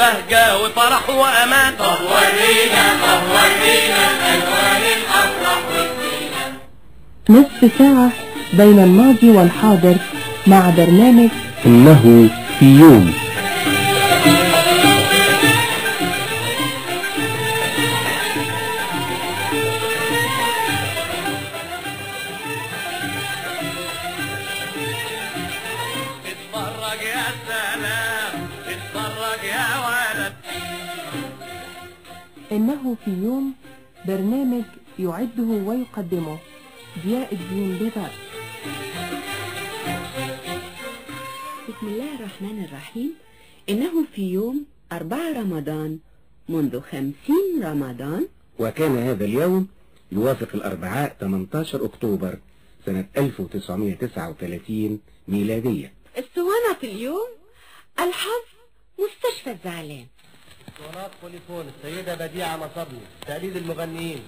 وبهجة وفرح وأمان طب ورينا طب ورينا الألوان الأفراح والزينة نصف ساعة بين الماضي والحاضر مع برنامج إنه في يوم اتفرج يا سلام اتفرج يا ولد إنه في يوم برنامج يعده ويقدمه ضياء الدين بضاء بسم الله الرحمن الرحيم إنه في يوم أربعة رمضان منذ خمسين رمضان وكان هذا اليوم يوافق الأربعاء 18 أكتوبر سنة 1939 ميلادية الصوانة في اليوم الحظ مستشفى الزعلان صلاة بوليفون السيدة بديعة مصرني تقليد المغنيين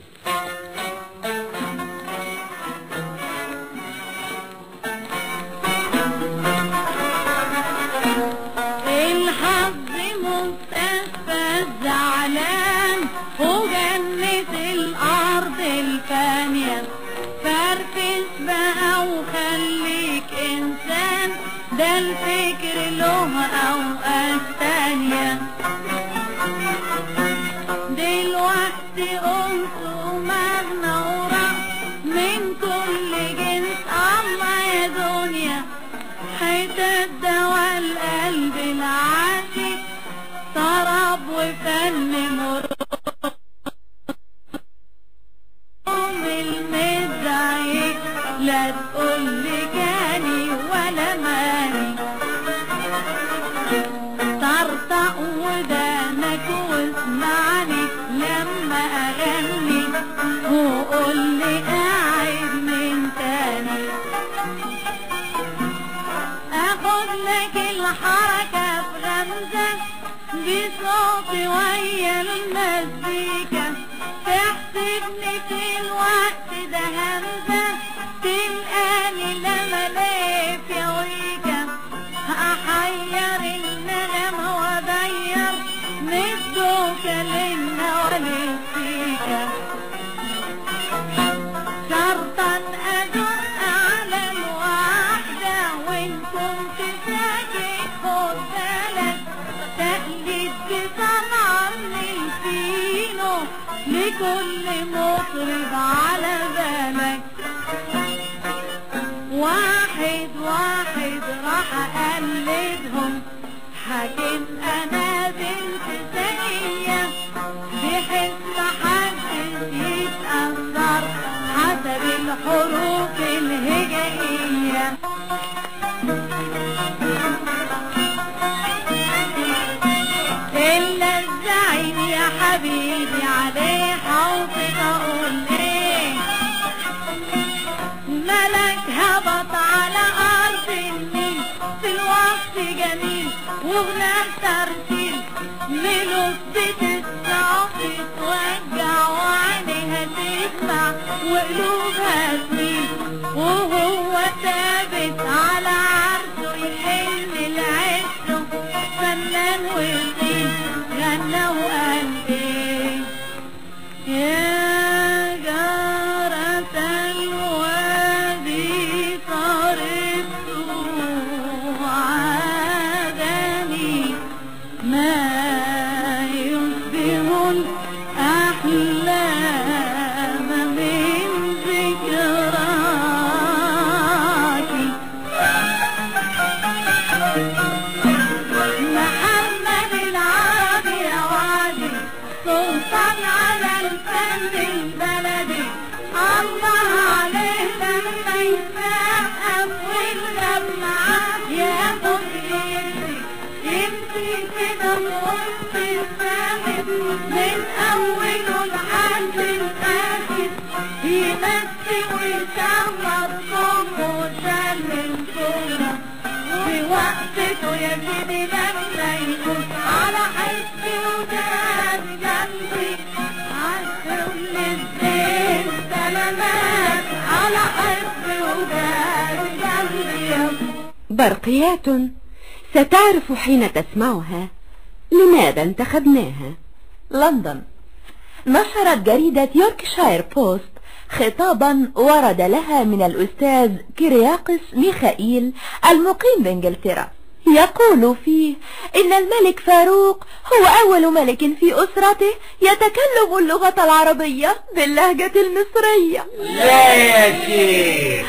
الحظ مستشفى الزعلان وجنة الأرض الفانية فرفش بقى وخليك إنسان ده الفكر له أوقات تانية دلوقتي قمت ومغنى ورق من كل جنس الله يا دنيا حتة دوا القلب العاشق طرب وفن مرقوم المزعج لا تقول لي جاني ولا ماني طرطق ودانك واسمعني لما اغني وقول لي قاعد من تاني اخد لك الحركة في غمزة بصوتي ويا المزيكا تحسبني في الوقت ده همزة تلقاني لما لف يا ويكا احير النغم واغير من الدوكة للنوى للسيكا شرطا ادق على الواحدة وان كنت ساكت خد بالك تقليد بصنع من الفينو لكل مطرب على بالك واحد واحد راح اقلدهم حاكم انا بنت ثانية بحيث محدش يتأثر حسب الحروف الهجائية إلا الزعيم يا حبيبي عليه حوض أقول إيه ملك هبط على أرض النيل في الوقت جميل وغنى ترتيل ملوك بتسمع تتوجع وعينيها تسمع وقلوبها تميل وهو ثابت على عرشه يحل العشق فنان ويطيل غنى وقال ايه يا جارة الوادي طربت عادني ما يشبه الأحلام من ذكراك محمد العربي يا وادي سلطان على الفن البلدي الله عليه لما يسقف والجمعة ياخد يدي يمشي كده وسط الفاهم من أوله لحد الآخر يمشي ويشمر صوته وشلل صوته في وقته يا سيدي لما يكون على حسي وجاد جنبي عالكل الدين سلامات على حسي وجاد جنبي يا برقيات ستعرف حين تسمعها لماذا انتخبناها؟ لندن نشرت جريدة يوركشاير بوست خطابا ورد لها من الأستاذ كيرياقس ميخائيل المقيم بإنجلترا يقول فيه إن الملك فاروق هو أول ملك في أسرته يتكلم اللغة العربية باللهجة المصرية لا يا شيخ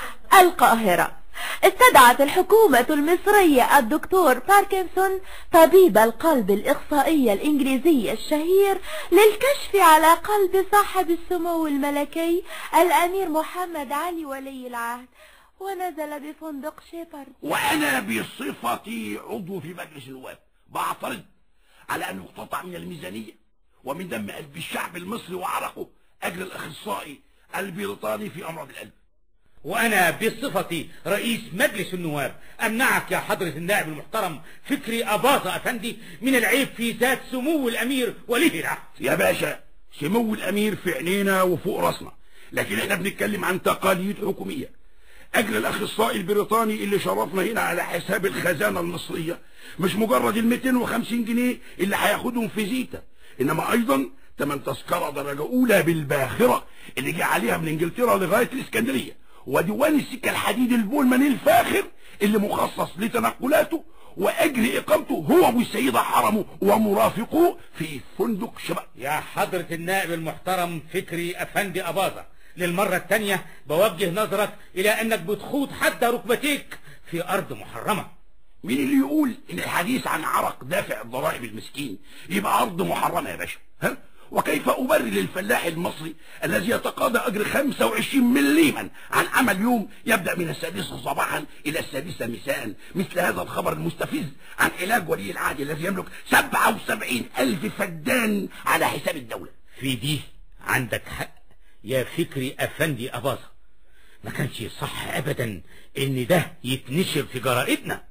القاهرة استدعت الحكومة المصرية الدكتور باركنسون طبيب القلب الإخصائي الإنجليزي الشهير للكشف على قلب صاحب السمو الملكي الأمير محمد علي ولي العهد ونزل بفندق شيبرد وانا بصفتي عضو في مجلس النواب بعترض على انه يقتطع من الميزانيه ومن دم قلب الشعب المصري وعرقه اجر الاخصائي البريطاني في امراض القلب وأنا بصفتي رئيس مجلس النواب أمنعك يا حضرة النائب المحترم فكري أباظة أفندي من العيب في ذات سمو الأمير وليه العهد يا باشا سمو الامير في عينينا وفوق راسنا لكن احنا بنتكلم عن تقاليد حكوميه اجر الاخصائي البريطاني اللي شرفنا هنا على حساب الخزانه المصريه مش مجرد ال 250 جنيه اللي هياخدهم في زيتا انما ايضا تمن تذكره درجه اولى بالباخره اللي جه عليها من انجلترا لغايه الاسكندريه وديوان السكه الحديد البولمان الفاخر اللي مخصص لتنقلاته واجر اقامته هو والسيده حرمه ومرافقوه في فندق شباب يا حضرة النائب المحترم فكري أفندي أباظة للمرة التانية بوجه نظرك إلى أنك بتخوض حتى ركبتيك في أرض محرمة مين اللي يقول ان الحديث عن عرق دافع الضرائب المسكين يبقى ارض محرمه يا باشا ها وكيف ابرر للفلاح المصري الذي يتقاضى اجر 25 مليما عن عمل يوم يبدا من السادسه صباحا الى السادسه مساء مثل هذا الخبر المستفز عن علاج ولي العهد الذي يملك 77 الف فدان على حساب الدوله في دي عندك حق يا فكري أفندي أباظة ما كانش صح أبدا إن ده يتنشر في جرائدنا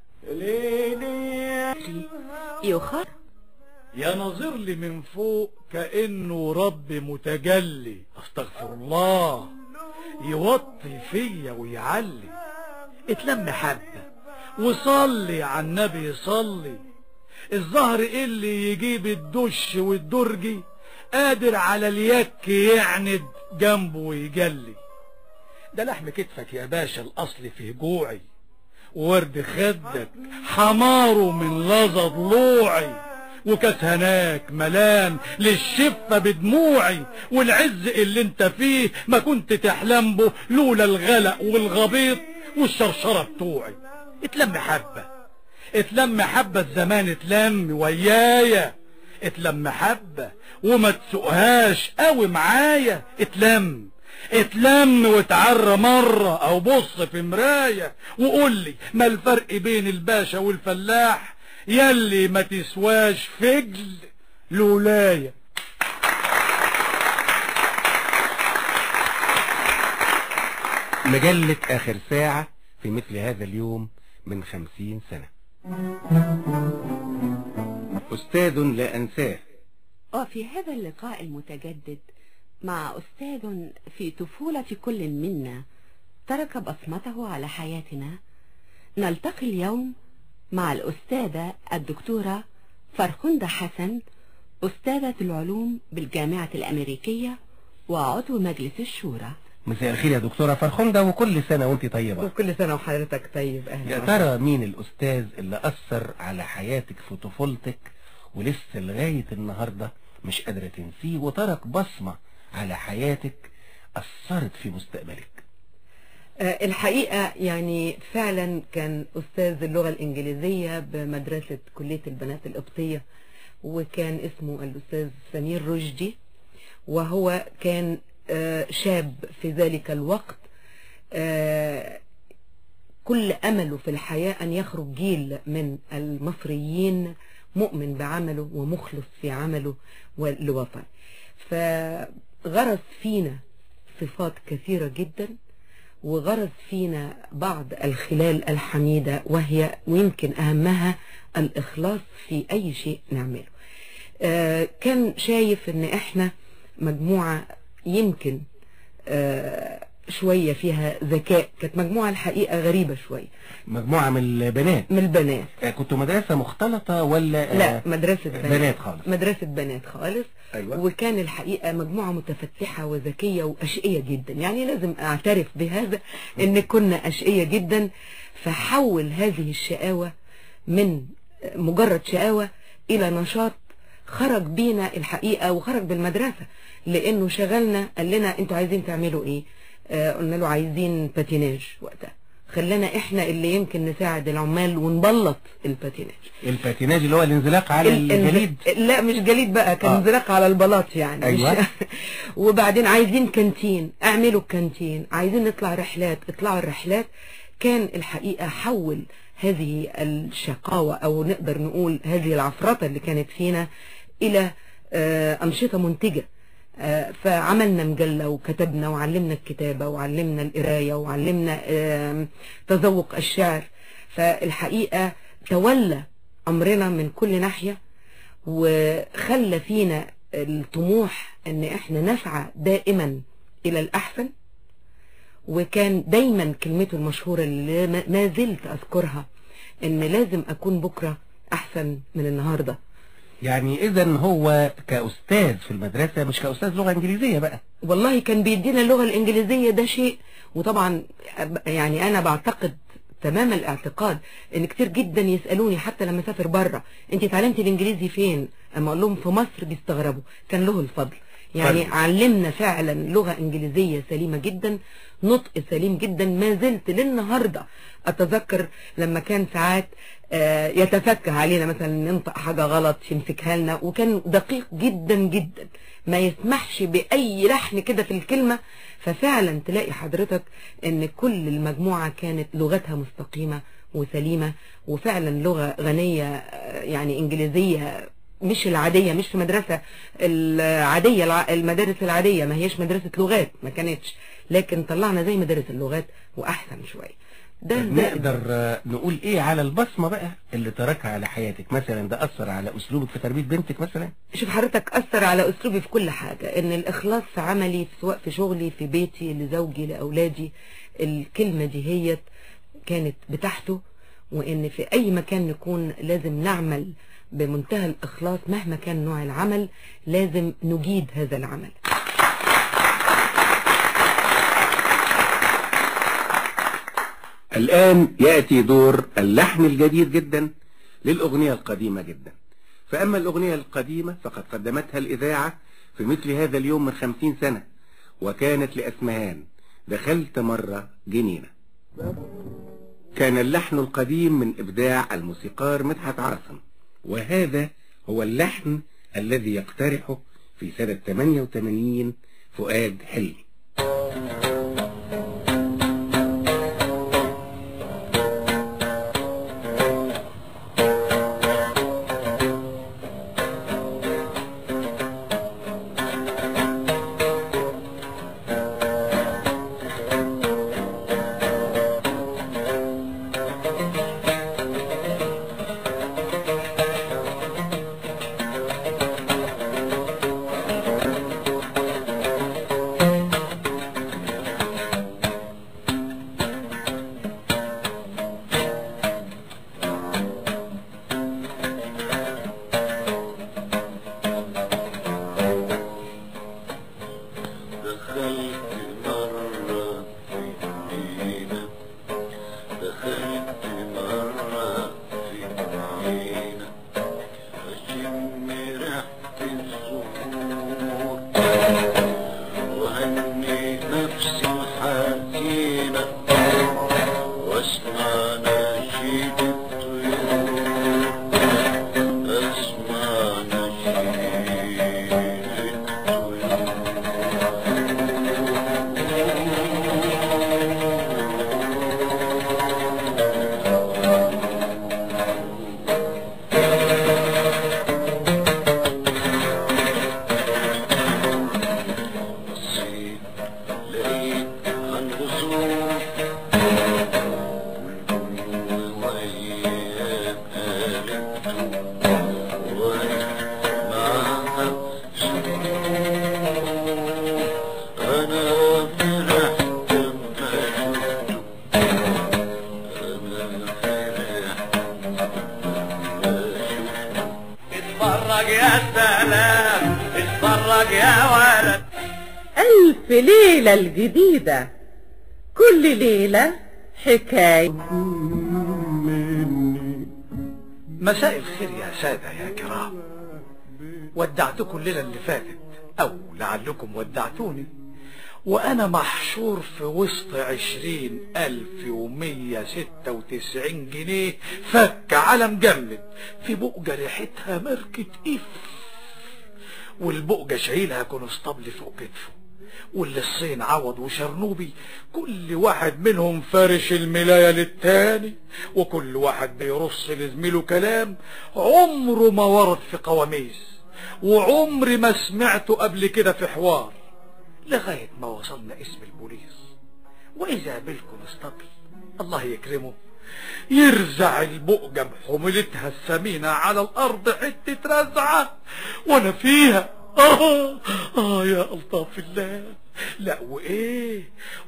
يخر يا ناظر لي من فوق كأنه رب متجلي استغفر الله يوطي فيا ويعلي اتلم حبة وصلي على النبي صلي الظهر اللي يجيب الدش والدرجي قادر على اليك يعند جنبه ويجلي ده لحم كتفك يا باشا الأصل فيه جوعي ورد خدك حماره من لظى ضلوعي وكاس هناك ملان للشفة بدموعي والعز اللي انت فيه ما كنت تحلم به لولا الغلق والغبيط والشرشرة بتوعي اتلم حبة اتلم حبة الزمان اتلم ويايا اتلم حبة وما تسوقهاش قوي معايا اتلم اتلم وتعرى مرة او بص في مراية وقول لي ما الفرق بين الباشا والفلاح يلي ما تسواش فجل لولايا مجلة آخر ساعة في مثل هذا اليوم من خمسين سنة أستاذ لا أنساه وفي هذا اللقاء المتجدد مع أستاذ في طفولة كل منا ترك بصمته على حياتنا نلتقي اليوم مع الأستاذة الدكتورة فرخندة حسن أستاذة العلوم بالجامعة الأمريكية وعضو مجلس الشورى مساء الخير يا دكتورة فرخندة وكل سنة وانت طيبة وكل سنة وحضرتك طيب أهلا يا ترى مين الأستاذ اللي أثر على حياتك في طفولتك ولسه لغاية النهاردة مش قادرة تنسيه وترك بصمة على حياتك أثرت في مستقبلك آه، الحقيقة يعني فعلا كان أستاذ اللغة الإنجليزية بمدرسة كلية البنات القبطية وكان اسمه الأستاذ سمير رشدي وهو كان آه، شاب في ذلك الوقت آه، كل أمله في الحياة أن يخرج جيل من المصريين مؤمن بعمله ومخلص في عمله لوطن فغرس فينا صفات كثيرة جدا وغرس فينا بعض الخلال الحميدة وهي ويمكن أهمها الإخلاص في أي شيء نعمله آه، كان شايف ان احنا مجموعة يمكن آه، شوية فيها ذكاء كانت مجموعة الحقيقة غريبة شوية مجموعة من البنات من البنات آه، كنتوا مدرسة مختلطة ولا آه، لا مدرسة بنات, بنات خالص مدرسة بنات خالص أيوة. وكان الحقيقة مجموعة متفتحة وذكية وأشقية جدا يعني لازم أعترف بهذا إن كنا أشقية جدا فحول هذه الشقاوة من مجرد شقاوة إلى نشاط خرج بينا الحقيقة وخرج بالمدرسة لأنه شغلنا قال لنا أنتوا عايزين تعملوا إيه آه قلنا له عايزين باتيناج وقتها خلانا احنا اللي يمكن نساعد العمال ونبلط الباتيناج الباتيناج اللي هو الانزلاق على ال- ال- الجليد لا مش جليد بقى كان آه. انزلاق على البلاط يعني أيوة. مش وبعدين عايزين كانتين اعملوا الكانتين عايزين نطلع رحلات اطلعوا الرحلات كان الحقيقة حول هذه الشقاوة او نقدر نقول هذه العفرطة اللي كانت فينا الى آه، انشطة منتجة آه، فعملنا مجلة وكتبنا وعلمنا الكتابة وعلمنا القراية وعلمنا آم، تذوق الشعر فالحقيقة تولى أمرنا من كل ناحية وخلى فينا الطموح ان احنا نسعى دائما الى الاحسن وكان دايما كلمته المشهورة اللي ما- ما زلت اذكرها ان لازم اكون بكرة احسن من النهاردة يعني اذا هو كاستاذ في المدرسة مش كاستاذ لغة انجليزية بقى والله كان بيدينا اللغة الإنجليزية ده شيء وطبعا أب- يعني أنا بعتقد تمام الاعتقاد ان كتير جدا يسألوني حتى لما اسافر بره انت اتعلمتي الانجليزي فين اما اقول لهم في مصر بيستغربوا كان له الفضل يعني طيب. علمنا فعلا لغة انجليزية سليمة جدا نطق سليم جدا ما زلت للنهاردة اتذكر لما كان ساعات آه، يتفكه علينا مثلا ننطق حاجة غلط يمسكها لنا وكان دقيق جدا جدا ما يسمحش بأي لحن كده في الكلمة ففعلا تلاقي حضرتك ان كل المجموعة كانت لغتها مستقيمة وسليمة وفعلا لغة غنية آه، يعني انجليزية مش العادية مش في مدرسة العادية الع- المدارس العادية ما هيش مدرسة لغات ما كانتش لكن طلعنا زي مدارس اللغات واحسن شوية ده ده- نقدر آه، نقول ايه على البصمة بقى اللي تركها على حياتك مثلا ده اثر على اسلوبك في تربية بنتك مثلا شوف حضرتك أثر على أسلوبي في كل حاجة إن الإخلاص في عملي سواء في شغلي في بيتي لزوجي لأولادي الكلمة دي هي كانت بتاعته وإن في أي مكان نكون لازم نعمل بمنتهى الإخلاص مهما كان نوع العمل لازم نجيد هذا العمل الآن يأتي دور اللحن الجديد جدا للأغنية القديمة جدا فأما الأغنية القديمة فقد قدمتها الإذاعة في مثل هذا اليوم من خمسين سنة وكانت لأسمهان دخلت مرة جنينة كان اللحن القديم من إبداع الموسيقار مدحت عاصم وهذا هو اللحن الذي يقترحه في سنة 88 فؤاد حلمي دخلت مرة في مدينة دخلت مرة في مدينة أشم ريحة الزهور وهني نفسي الحزينة واسمع نشيد الطيور اسمع نشيد الطيور يا ولد ألف ليلة الجديدة كل ليلة حكاية مساء الخير يا سادة يا كرام ودعتكم الليلة اللي فاتت أو لعلكم ودعتوني وأنا محشور في وسط عشرين ألف ومية ستة وتسعين جنيه فك على مجمد في بؤجة ريحتها ماركة إف والبؤجة شايلها كونستابل فوق كتفه واللي الصين عوض وشرنوبي كل واحد منهم فارش الملاية للتاني وكل واحد بيرص لزميله كلام عمره ما ورد في قواميس وعمري ما سمعته قبل كده في حوار لغاية ما وصلنا اسم البوليس وإذا بالكونستابل الله يكرمه يرزع البؤجة بحمولتها الثمينة على الأرض حتة رزعة وأنا فيها آه آه يا ألطاف الله لا وإيه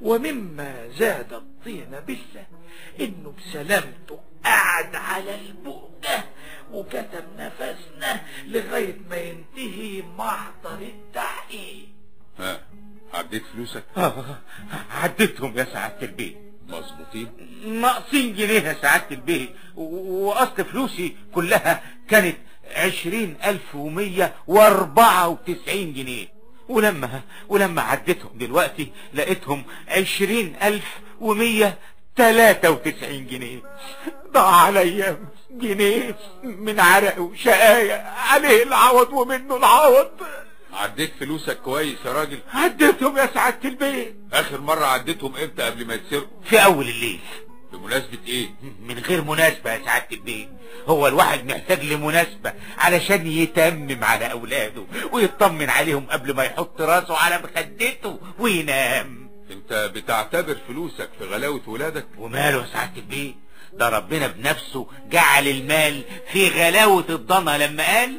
ومما زاد الطين بالله إنه بسلامته قعد على البؤجة وكتب نفسنا لغاية ما ينتهي محضر التحقيق ها عديت فلوسك آه، عديتهم يا سعادة البيت مظبوطين ناقصين جنيه يا سعادة البيت و- وأصل فلوسي كلها كانت عشرين ألف ومية وأربعة وتسعين جنيه ولما ولما عديتهم دلوقتي لقيتهم عشرين ألف ومية تلاتة وتسعين جنيه ضاع عليا جنيه من عرق وشقاية عليه العوض ومنه العوض عديت فلوسك كويس يا راجل عديتهم يا سعادة البيت اخر مرة عديتهم امتى قبل ما يتسرقوا في أول الليل بمناسبة ايه من غير مناسبة يا سعادة البيت هو الواحد محتاج لمناسبة علشان يتمم على أولاده ويطمن عليهم قبل ما يحط راسه على مخدته وينام انت بتعتبر فلوسك في غلاوة ولادك وماله يا سعادة البيت ده ربنا بنفسه جعل المال في غلاوة الضنا لما قال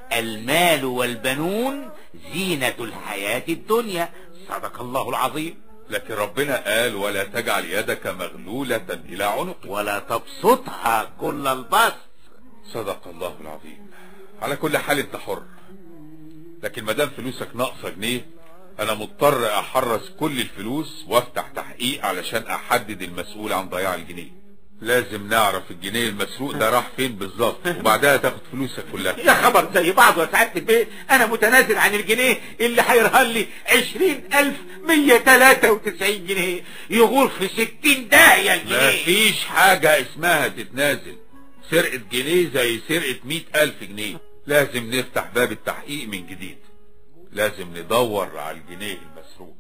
المال والبنون زينة الحياة الدنيا صدق الله العظيم لكن ربنا قال ولا تجعل يدك مغلولة الى عنقك ولا تبسطها كل البسط صدق الله العظيم على كل حال انت حر لكن ما دام فلوسك ناقصه جنيه انا مضطر احرص كل الفلوس وافتح تحقيق علشان احدد المسؤول عن ضياع الجنيه لازم نعرف الجنيه المسروق ده راح فين بالظبط وبعدها تاخد فلوسك كلها يا خبر زي بعضه يا سعادة البيت انا متنازل عن الجنيه اللي هيرهن لي عشرين الف مية تلاتة وتسعين جنيه يغور في ستين داهية الجنيه مفيش حاجة اسمها تتنازل سرقة جنيه زي سرقة مئة ألف جنيه لازم نفتح باب التحقيق من جديد لازم ندور على الجنيه المسروق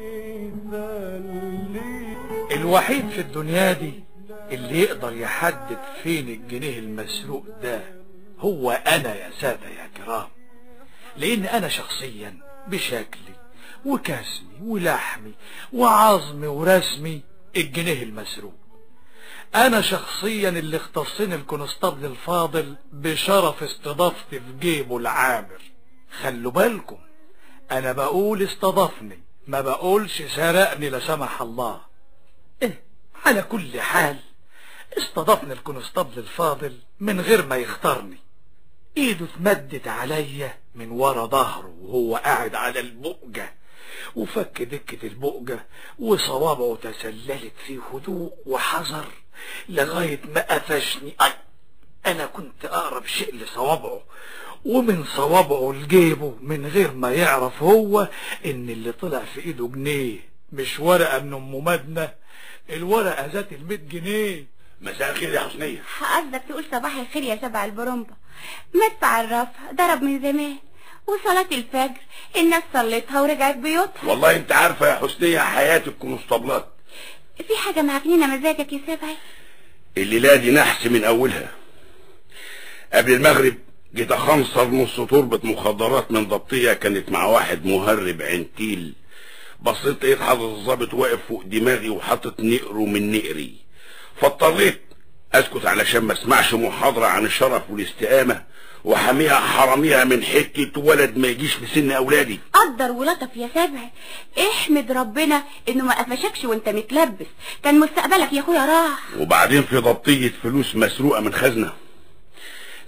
الوحيد في الدنيا دي اللي يقدر يحدد فين الجنيه المسروق ده هو انا يا سادة يا كرام لان انا شخصيا بشكلي وكسمي ولحمي وعظمي ورسمي الجنيه المسروق انا شخصيا اللي اختصني الكونستابل الفاضل بشرف استضافتي في جيبه العامر خلوا بالكم انا بقول استضافني ما بقولش سرقني لا سمح الله إيه على كل حال استضافني الكونستابل الفاضل من غير ما يختارني ايده اتمدت عليا من ورا ظهره وهو قاعد على البؤجة وفك دكة البؤجة وصوابعه تسللت في هدوء وحذر لغاية ما قفشني أي أنا كنت أقرب شيء لصوابعه ومن صوابعه لجيبه من غير ما يعرف هو إن اللي طلع في إيده جنيه مش ورقة من أم مدنة الورقة ذات الميت جنيه مساء الخير يا حسنية قصدك تقول صباح الخير يا سبع البرومبا مدفع الرفع ضرب من زمان وصلاة الفجر الناس صلتها ورجعت بيوتها والله انت عارفة يا حسنية حياة الكونستابلات في حاجة معكنينة مزاجك يا سبعي الليلة دي نحس من أولها قبل المغرب جيت أخنصر نص تربة مخدرات من ضبطية كانت مع واحد مهرب عنتيل بصيت لقيت حضرة الظابط واقف فوق دماغي وحاطط نقره من نقري فاضطريت اسكت علشان ما اسمعش محاضرة عن الشرف والاستقامة وحاميها حراميها من حتة ولد ما يجيش في سن اولادي قدر ولطف يا سبعي احمد ربنا انه ما قفشكش وانت متلبس كان مستقبلك يا اخويا راح وبعدين في ضبطية فلوس مسروقة من خزنة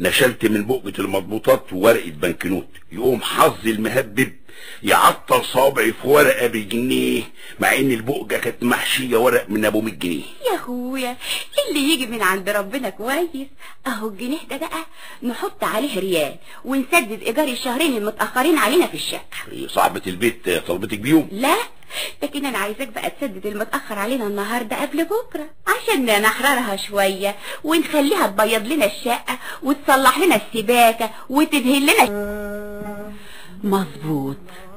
نشلت من بقة المضبوطات ورقة بنكنوت يقوم حظي المهبب يعطل صابعي في ورقة بجنيه مع ان البقجة كانت محشية ورق من ابو 100 جنيه يا اخويا اللي يجي من عند ربنا كويس اهو الجنيه ده بقى نحط عليه ريال ونسدد ايجار الشهرين المتاخرين علينا في الشقه صاحبة البيت طلبتك بيهم لا لكن انا عايزاك بقى تسدد المتاخر علينا النهارده قبل بكره عشان نحررها شويه ونخليها تبيض لنا الشقه وتصلح لنا السباكه وتدهن لنا مظبوط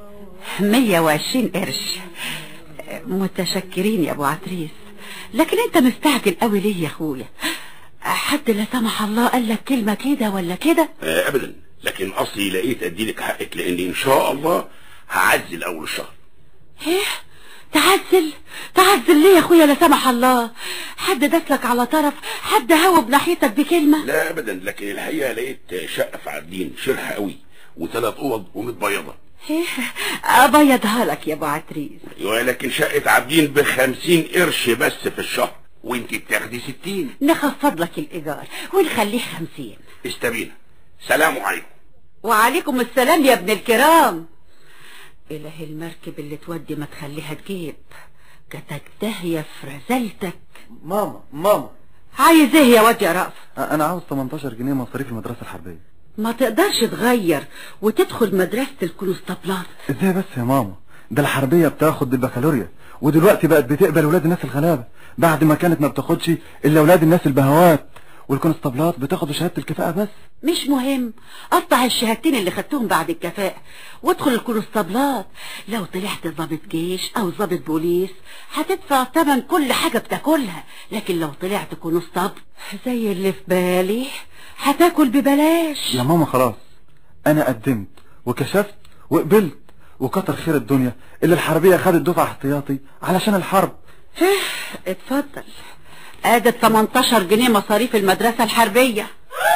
120 قرش متشكرين يا ابو عتريس لكن انت مستعجل قوي ليه يا اخويا حد لا سمح الله قال لك كلمه كده ولا كده آه ابدا لكن اصلي لقيت اديلك حقك لان ان شاء الله هعزل اول الشهر ايه تعزل تعزل ليه يا اخويا لا سمح الله حد دسلك على طرف حد هوب ناحيتك بكلمه لا ابدا لكن الحقيقه لقيت شقه في عابدين شرحه قوي وثلاث اوض ومتبيضه ايه ابيضها لك يا ابو عتريس ايوه لكن شقه عابدين بخمسين قرش بس في الشهر وانت بتاخدي ستين نخفض لك الايجار ونخليه خمسين استبينا سلام عليكم وعليكم السلام يا ابن الكرام إله المركب اللي تودي ما تخليها تجيب جاتك داهية في رزلتك ماما ماما عايز ايه يا واد يا رأف انا عاوز 18 جنيه مصاريف المدرسه الحربيه ما تقدرش تغير وتدخل مدرسة الكونستابلات ازاي بس يا ماما ده الحربيه بتاخد بالبكالوريا ودلوقتي بقت بتقبل ولاد الناس الغلابه بعد ما كانت ما بتاخدش الا ولاد الناس البهوات والكونستابلات بتاخد شهاده الكفاءه بس مش مهم قطع الشهادتين اللي خدتهم بعد الكفاءة وادخل الكونستابلات لو طلعت ضابط جيش او ضابط بوليس هتدفع ثمن كل حاجة بتاكلها لكن لو طلعت كونستابل زي اللي في بالي هتاكل ببلاش يا ماما خلاص انا قدمت وكشفت وقبلت وكتر خير الدنيا اللي الحربيه خدت دفعه احتياطي علشان الحرب اتفضل ادي 18 جنيه مصاريف المدرسة الحربية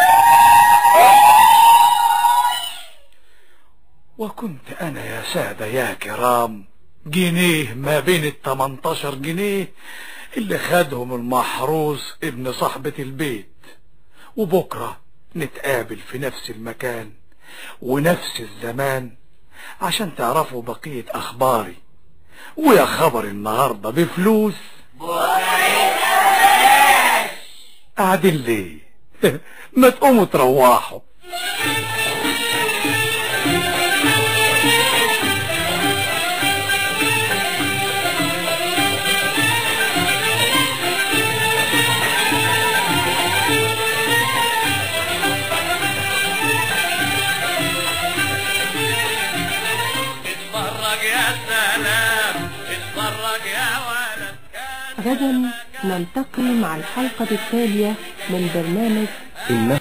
وكنت أنا يا سادة يا كرام جنيه ما بين ال 18 جنيه اللي خدهم المحروس ابن صاحبة البيت وبكرة نتقابل في نفس المكان ونفس الزمان عشان تعرفوا بقية أخباري ويا خبر النهاردة بفلوس قاعدين ليه ما تقوموا تروحوا اتفرج يا سلام اتفرج يا ولد غدا نلتقي مع الحلقة التالية من برنامج إنه